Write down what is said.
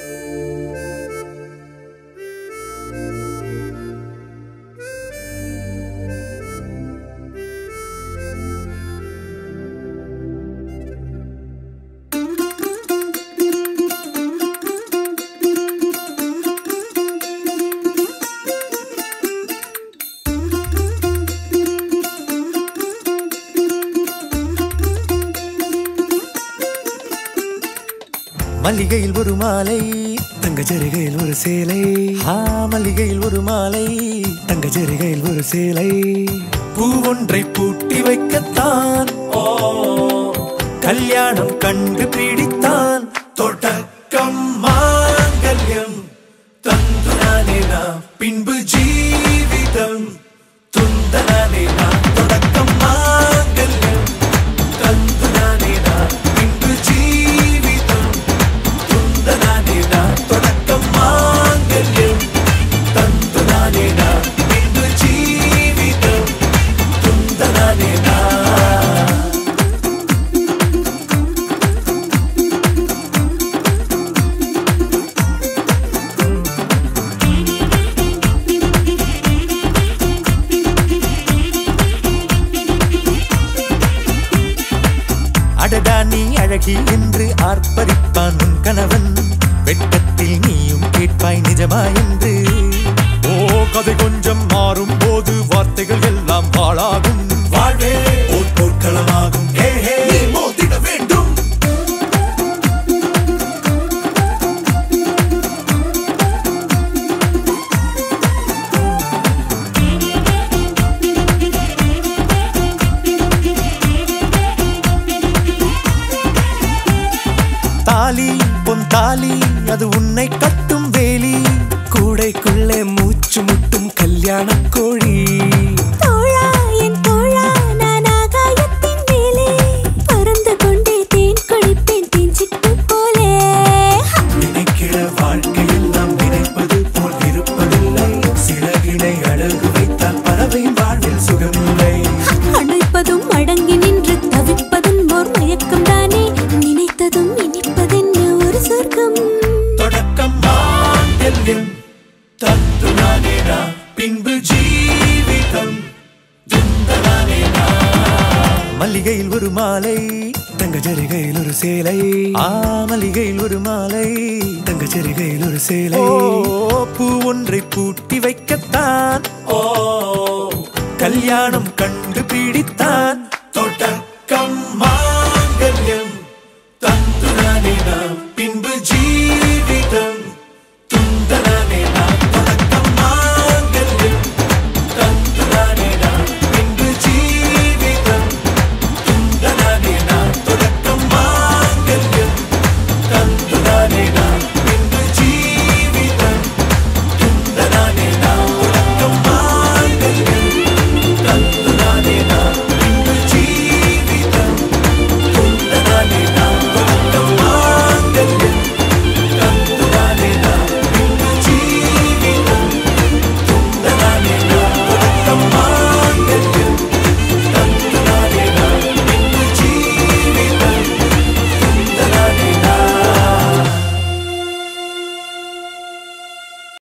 மல்லிகையில் ஒரு மாலை தங்க ஜரிகையில் ஒரு சேலை ஆ மல்லிகையில் ஒரு மாலை தங்க ஜரிகையில் ஒரு சேலை பூ ஒன்றை பூட்டி வைக்கத்தான் ஓ கல்யாணம் கண்டு பிடித்தான் தொடக்கம் மாங்கல்யம் தந்துனானே நாம் பின்பு ஜீவிதம் துந்தனானே நாம் தொடக்கம் மாங்கல்யம் தந்துனானே நாம் பின்பு ஜீவிதம் துந்தனானே நாம் தொடக்கம் மாங்கல்யம் தந்துனானே நாம் பின்பு ஜீவிதம் துந்தனானே நாம் அடடா நீ அழகி என்று ஆர்ப்பரிப்பான் உன் கணவன் வெட்கத்தில் நீயும் கேட்பாய் நிஜமா என்று ஓ கதை கொஞ்சம் மாறும் போது வார்த்தைகள் எல்லாம் பாழாகும் வாழ்வே ஓர் போர்க்களமாகும் ஹே ஹே நீ மோதிட வேண்டும் தாலி பொன் தாலி அது உன்னை கட்டும் வேலி கூடைக்குள்ளே மூச்சு முட்டும் கல்யாண கோழி தோழா என் தோழா நான் ஆகாயத்தின் மேலே பறந்து கொண்டே தேன் குடிப்பேன் தேஞ்சிட்டு போலே நினைக்கிற வாழ்க்கையில் நாம் நினைப்பது போல் இருப்பதில்லை சிறகினை அழகு வைத்தால் பறவை வாழ்வில் சுகமில்லை அணைப்பதும் அடங்கி நின்று தவிப்பதும் ஓர் மயக்கம் தானே நினைத்ததும் இனிப்பதென்ன ஒரு சொர்க்கம் தொடக்கம் மாங்கல்யம் தத்து நானேனா பின்பு ஜீவிதம் துந்தனானேனா மல்லிகையில் ஒரு மாலை தங்க ஜரிகையில் ஒரு சேலை ஆ மல்லிகையில் ஒரு மாலை தங்க ஜரிகையில் ஒரு சேலை ஓ பூ ஒன்றை பூட்டி வைக்கத்தான் ஓ கல்யாணம் கண்டு பிடித்தான் தொடக்கம்